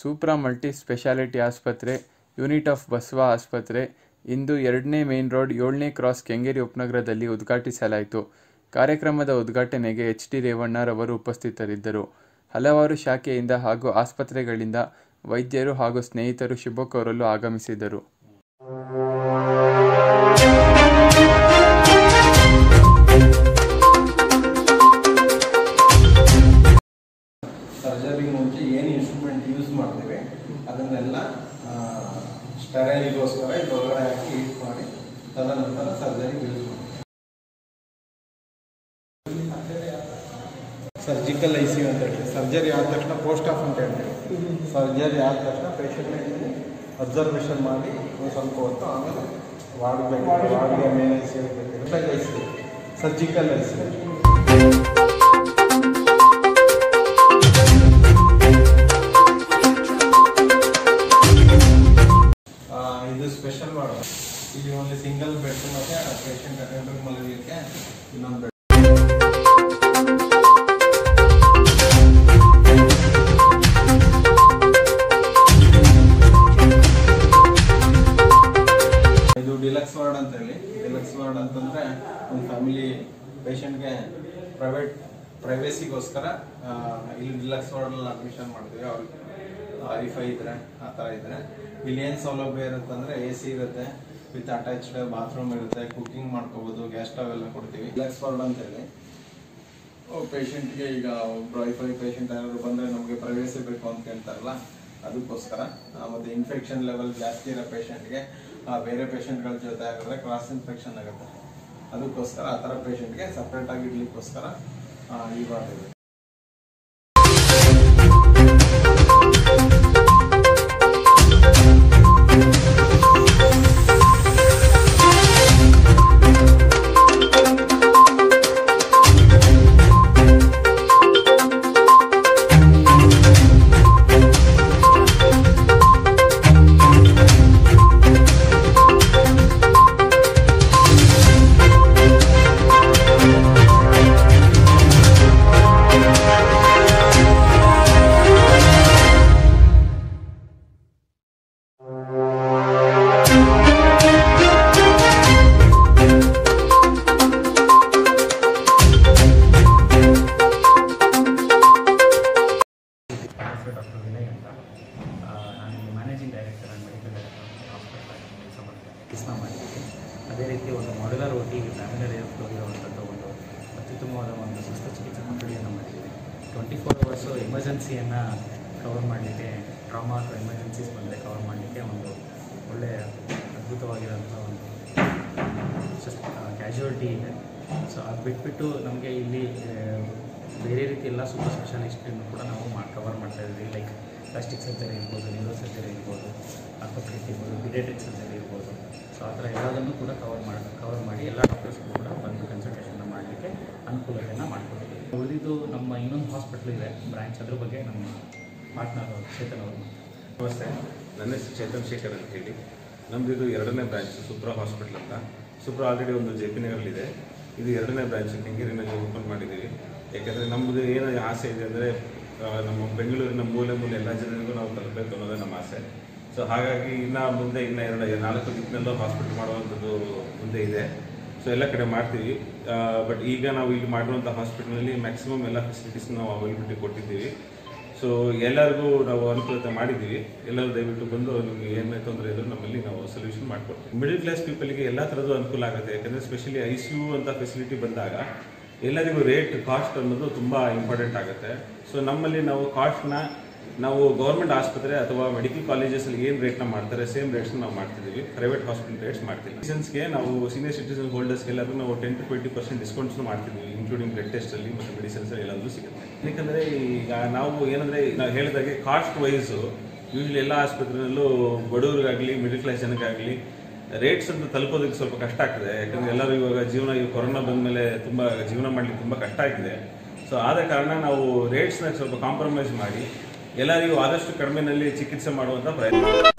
ಸೂಪ್ರಾ multi speciality ಆಸ್ಪತ್ರೆ unit of Basava ಆಸ್ಪತ್ರೆ ಇಂದು ಎರಡನೇ ಮೇನ್ ರೋಡ್ ಏಳನೇ ಕ್ರಾಸ್ ಕೆಂಗೇರಿ ಉಪನಗರದಲ್ಲಿ ಉದ್ಘಾಟಿಸಲಾಯಿತು ಕಾರ್ಯಕ್ರಮದ ಉದ್ಘಾಟನೆಗೆ ಎಚ್ ಡಿ ರೇವಣ್ಣರವರು ಉಪಸ್ಥಿತರಿದ್ದರು ಹಲವಾರು ಶಾಖೆಯಿಂದ ಹಾಗೂ ಆಸ್ಪತ್ರೆಗಳಿಂದ ವೈದ್ಯರು ಹಾಗೂ ಸ್ನೇಹಿತರು ಶುಭ ಕೋರಲು ಆಗಮಿಸಿದರು ಸರ್ಜರಿಗೆ ಮುಂಚೆ ಏನು ಇನ್ಸ್ಟ್ರೂಮೆಂಟ್ ಯೂಸ್ ಮಾಡ್ತೀವಿ ಅದನ್ನೆಲ್ಲ ಸ್ಟೆರೈಲ್ಗೋಸ್ಕರ ಇದ್ರೊಳಗಡೆ ಹಾಕಿ ಹೀಟ್ ಮಾಡಿ ತದನಂತರ ಸರ್ಜರಿಗೆ ಯೂಸ್ ಮಾಡ್ತೀವಿ ಸರ್ಜಿಕಲ್ ಐ ಸಿ ಯು ಅಂತ ಹೇಳಿ ಸರ್ಜರಿ ಆದ ತಕ್ಷಣ ಪೋಸ್ಟ್ ಆಫ್ ಅಂತ ಹೇಳ್ತೀವಿ ಸರ್ಜರಿ ಆದ ತಕ್ಷಣ ಪೇಷಂಟ್ನ ಅಬ್ಸರ್ವೇಷನ್ ಮಾಡಿ ಒಂದು ಸ್ವಲ್ಪ ಹೊತ್ತು ಆಮೇಲೆ ವಾರ್ಡ್ಗೆ ವಾರ್ಡ್ಗೆ main I C U I C surgical I C U ಆ, ಇದು ಸ್ಪೆಷಲ್ ವಾರ್ಡ್ ಇಲ್ಲಿ ಓನ್ಲಿ ಸಿಂಗಲ್ ಬೆಡ್ ಮತ್ತೆ ಪೇಷಂಟ್ ಅಟೆಂಡರ್ ಮಲಗಲಿಕ್ಕೆ ಇನ್ನೊಂದು ಬೆಡ್ ಇದು ಡಿಲಕ್ಸ್ ವಾರ್ಡ್ ಅಂತ ಹೇಳಿ ಡಿಲಕ್ಸ್ ವಾರ್ಡ್ ಅಂತಂದ್ರೆ ಒಂದು ಫ್ಯಾಮಿಲಿ ಪೇಷಂಟ್ಗೆ ಪ್ರೈವೇಟ್ ಪ್ರೈವೇಸಿಗೋಸ್ಕರ ಇಲ್ಲಿ ಡಿಲಕ್ಸ್ ವಾರ್ಡಲ್ಲಿ ಅಡ್ಮಿಷನ್ ಮಾಡ್ತೀವಿ ಅವ್ರಿಗೆ ಐಫೈ ಇದ್ರೆ ಆ ಥರ ಇದ್ರೆ ಇಲ್ಲಿ ಏನು ಸೌಲಭ್ಯ ಇರುತ್ತೆ ಅಂದ್ರೆ ಎ ಸಿ ಇರುತ್ತೆ ವಿತ್ ಅಟ್ಯಾಚ್ಡ್ ಬಾತ್ರೂಮ್ ಇರುತ್ತೆ ಕುಕಿಂಗ್ ಮಾಡ್ಕೋಬಹುದು ಗ್ಯಾಸ್ ಸ್ಟವ್ ಎಲ್ಲ ಕೊಡ್ತೀವಿ ಡಿಲಕ್ಸ್ ವಾರ್ಡ್ ಅಂತ ಹೇಳಿ ಪೇಷಂಟ್ಗೆ ಈಗ ಒಬ್ರು ಐಫೈ ಪೇಷಂಟ್ ಯಾರಾದ್ರು ಬಂದ್ರೆ ನಮಗೆ ಪ್ರೈವೇಸಿ ಬೇಕು ಅಂತ ಕೇಳ್ತಾರಲ್ಲ ಅದಕ್ಕೋಸ್ಕರ ಆ, ಮತ್ತೆ ಇನ್ಫೆಕ್ಷನ್ ಲೆವೆಲ್ ಜಾಸ್ತಿ ಇರೋ ಪೇಷಂಟ್ಗೆ ಬೇರೆ ಪೇಷಂಟ್ಗಳ ಜೊತೆ ಆಗಿದ್ರೆ ಕ್ರಾಸ್ ಇನ್ಫೆಕ್ಷನ್ ಆಗುತ್ತೆ ಅದಕ್ಕೋಸ್ಕರ ಆ ಥರ ಪೇಷಂಟ್ಗೆ ಸಪ್ರೇಟ್ ಆಗಿ ಇಡ್ಲಿಕ್ಕೋಸ್ಕರ ಆ, ಈ ವಾರ್ಡ್ ಇದೆ ಹೆಸರು ಡಾಕ್ಟರ್ ವಿನಯ್ ಅಂತ ಆ, ನಾನು ಇಲ್ಲಿ managing director and medical director hospital ಕೆಲಸ ಮಾಡ್ತೀನಿ ಕೆಲಸ ಮಾಡಿದ್ದೀನಿ ಅದೇ ರೀತಿ ಒಂದು ಮಾಡ್ಯುಲರ್ ಓಟಿ ಫ್ಯಾಮಿಲಿ ಇರುವಂಥದ್ದು ಒಂದು ಅತ್ಯುತ್ತಮವಾದ ಒಂದು ಶಸ್ತ್ರಚಿಕಿತ್ಸೆ ಕೊಠಡಿಯನ್ನು ಮಾಡಿದ್ದೀವಿ ಟ್ವೆಂಟಿ ಫೋರ್ ಅವರ್ಸು ಎಮರ್ಜೆನ್ಸಿಯನ್ನು ಕವರ್ ಮಾಡಲಿಕ್ಕೆ ಟ್ರಾಮಾ ಅಥವಾ ಎಮರ್ಜೆನ್ಸೀಸ್ ಬಂದರೆ ಕವರ್ ಮಾಡಲಿಕ್ಕೆ ಒಂದು ಒಳ್ಳೆಯ ಅದ್ಭುತವಾಗಿರೋಂಥ ಒಂದು ಕ್ಯಾಶುಯಾಲಿಟಿ ಇದೆ ಸೊ ಅದು ಬಿಟ್ಬಿಟ್ಟು ನಮಗೆ ಇಲ್ಲಿ ಆ, ಬೇರೆ ರೀತಿ ಎಲ್ಲ ಸೂಪರ್ ಸ್ಪೆಷಾಲಿಸ್ಟನ್ನು ಕೂಡ ನಾವು ಮಾ ಕವರ್ ಮಾಡ್ತಾ ಇದ್ದೀವಿ ಲೈಕ್ ಪ್ಲಾಸ್ಟಿಕ್ ಸರ್ಜರಿ ಇರ್ಬೋದು ನ್ಯೂರೋ ಸರ್ಜರಿ ಇರ್ಬೋದು ಆರ್ಥೋಪೆಡಿಕ್ ಇರ್ಬೋದು ಪಿಡಿಯಾಟ್ರಿಕ್ ಸರ್ಜರಿ ಇರ್ಬೋದು ಸೊ ಆ ಥರ ಎಲ್ಲದನ್ನು ಕೂಡ ಕವರ್ ಮಾಡಿ ಕವರ್ ಮಾಡಿ ಎಲ್ಲ ಡಾಕ್ಟರ್ಸ್ಗೂ ಕೂಡ ಬಂದು ಕನ್ಸಲ್ಟೇಷನ್ನ ಮಾಡಲಿಕ್ಕೆ ಅನುಕೂಲತೆಯನ್ನು ಮಾಡಿಕೊಡ್ತೀವಿ ಉಳಿದಿದ್ದು ನಮ್ಮ ಇನ್ನೊಂದು ಹಾಸ್ಪಿಟ್ಲ್ ಇದೆ ಬ್ರ್ಯಾಂಚ್ ಅದ್ರ ಬಗ್ಗೆ ನಮ್ಮ ಪಾರ್ಟ್ನರ್ ಚೇತನ್ ಅವರು ನಮಸ್ತೆ ನನ್ನ ಹೆಸರು ಚೇತನ್ ಶೇಖರ್ ಅಂತ ಹೇಳಿ ನಮ್ದು ಇದು ಎರಡನೇ ಬ್ರಾಂಚ್ ಸುಪ್ರಾ ಹಾಸ್ಪಿಟಲ್ ಅಂತ ಸುಪ್ರಾ ಆಲ್ರೆಡಿ ಒಂದು ಜೆ ಪಿ ನಗರಲ್ಲಿದೆ ಇದು ಎರಡನೇ ಬ್ರಾಂಚ್ ಕೆಂಗೇರಿನಲ್ಲಿ ಓಪನ್ ಮಾಡಿದ್ದೀವಿ ಯಾಕೆಂದರೆ ನಮ್ಮದು ಏನು ಆಸೆ ಇದೆ ಅಂದರೆ ನಮ್ಮ ಬೆಂಗಳೂರಿನ ಮೂಲೆ ಮೂಲೆ ಎಲ್ಲ ಜನರಿಗೂ ನಾವು ತಲುಪಬೇಕು ಅನ್ನೋದೇ ನಮ್ಮ ಆಸೆ ಸೊ ಹಾಗಾಗಿ ಇನ್ನು ಮುಂದೆ ಇನ್ನು ಎರಡು ನಾಲ್ಕು ದಿಕ್ಕಿನಲ್ಲೂ ಹಾಸ್ಪಿಟಲ್ ಮಾಡುವಂಥದ್ದು ಮುಂದೆ ಇದೆ ಸೊ ಎಲ್ಲ ಕಡೆ ಮಾಡ್ತೀವಿ ಬಟ್ ಈಗ ನಾವು ಇಲ್ಲಿ ಮಾಡಿರುವಂಥ ಹಾಸ್ಪಿಟಲ್ನಲ್ಲಿ ಮ್ಯಾಕ್ಸಿಮಮ್ ಎಲ್ಲ ಫೆಸಿಲಿಟೀಸ್ ನಾವು ಅವೈಲಬಿಲಿಟಿ ಕೊಟ್ಟಿದ್ದೀವಿ ಸೊ ಎಲ್ಲರಿಗೂ ನಾವು ಅನುಕೂಲತೆ ಮಾಡಿದ್ದೀವಿ ಎಲ್ಲರೂ ದಯವಿಟ್ಟು ಬಂದು ನಿಮಗೆ ಏನೇ ತೊಂದರೆ ಇದ್ರೂ ನಮ್ಮಲ್ಲಿ ನಾವು ಸೊಲ್ಯೂಷನ್ ಮಾಡ್ಕೊಡ್ತೀವಿ ಮಿಡಲ್ ಕ್ಲಾಸ್ ಪೀಪಲ್ಗೆ ಎಲ್ಲ ಥರದ್ದು ಅನುಕೂಲ ಆಗುತ್ತೆ ಯಾಕಂದರೆ ಸ್ಪೆಷಲಿ ಐ ಸಿ ಯು ಅಂತ ಫೆಸಿಲಿಟಿ ಬಂದಾಗ ಎಲ್ಲರಿಗೂ ರೇಟ್ ಕಾಸ್ಟ್ ಅನ್ನೋದು ತುಂಬ ಇಂಪಾರ್ಟೆಂಟ್ ಆಗುತ್ತೆ ಸೊ ನಮ್ಮಲ್ಲಿ ನಾವು ಕಾಸ್ಟ್ನ ನಾವು ಗೌರ್ಮೆಂಟ್ ಆಸ್ಪತ್ರೆ ಅಥವಾ ಮೆಡಿಕಲ್ ಕಾಲೇಜಸಲ್ಲಿ ಏನು ರೇಟ್ನ ಮಾಡ್ತಾರೆ ಸೇಮ್ ರೇಟ್ಸ್ನ ನಾವು ಮಾಡ್ತಿದ್ದೀವಿ ಪ್ರೈವೇಟ್ ಹಾಸ್ಪಿಟಲ್ ರೇಟ್ಸ್ ಮಾಡ್ತೀವಿ ಸಿಟಿಸನ್ಸ್ಗೆ ನಾವು ಸೀನಿಯರ್ ಸಿಟಿಸನ್ ಹೋಲ್ಡರ್ಸ್ಗೆಲ್ಲರೂ ನಾವು ಟೆನ್ ಟು ಟ್ವೆಂಟಿ ಪರ್ಸೆಂಟ್ ಡಿಸ್ಕೌಂಟ್ಸ್ನು ಮಾಡ್ತಿದ್ದೀವಿ ಇನ್ಕ್ಲೂಡಿಂಗ್ ಬ್ಲಡ್ ಟೆಸ್ಟಲ್ಲಿ ಮತ್ತು ಮೆಡಿಸಿನ್ಸ್ ಎಲ್ಲದೂ ಸಿಗುತ್ತೆ ಯಾಕಂದರೆ ಈಗ ನಾವು ಏನಂದರೆ ನಾವು ಹೇಳಿದಾಗೆ ಕಾಸ್ಟ್ ವೈಸು ಯೂಶ್ವಲಿ ಎಲ್ಲ ಆಸ್ಪತ್ರೆಯಲ್ಲೂ ಬಡವರಿಗಾಗಲಿ ಮಿಡಲ್ ಕ್ಲಾಸ್ ಜನಕ್ಕಾಗಲಿ ರೇಟ್ಸ್ ಅಂತ ತಲುಪೋದಕ್ಕೆ ಸ್ವಲ್ಪ ಕಷ್ಟ ಆಗ್ತದೆ ಯಾಕಂದರೆ ಎಲ್ಲರೂ ಇವಾಗ ಜೀವನ ಈ ಕೊರೋನಾ ಬಂದಮೇಲೆ ತುಂಬ ಜೀವನ ಮಾಡಲಿಕ್ಕೆ ತುಂಬ ಕಷ್ಟ ಆಗಿದೆ ಸೊ ಆದ ಕಾರಣ ನಾವು ರೇಟ್ಸ್ನ ಸ್ವಲ್ಪ ಕಾಂಪ್ರಮೈಸ್ ಮಾಡಿ ಎಲ್ಲರಿಗೂ ಆದಷ್ಟು ಕಡಿಮೆನಲ್ಲಿ ಚಿಕಿತ್ಸೆ ಮಾಡುವಂಥ ಪ್ರಯತ್ನ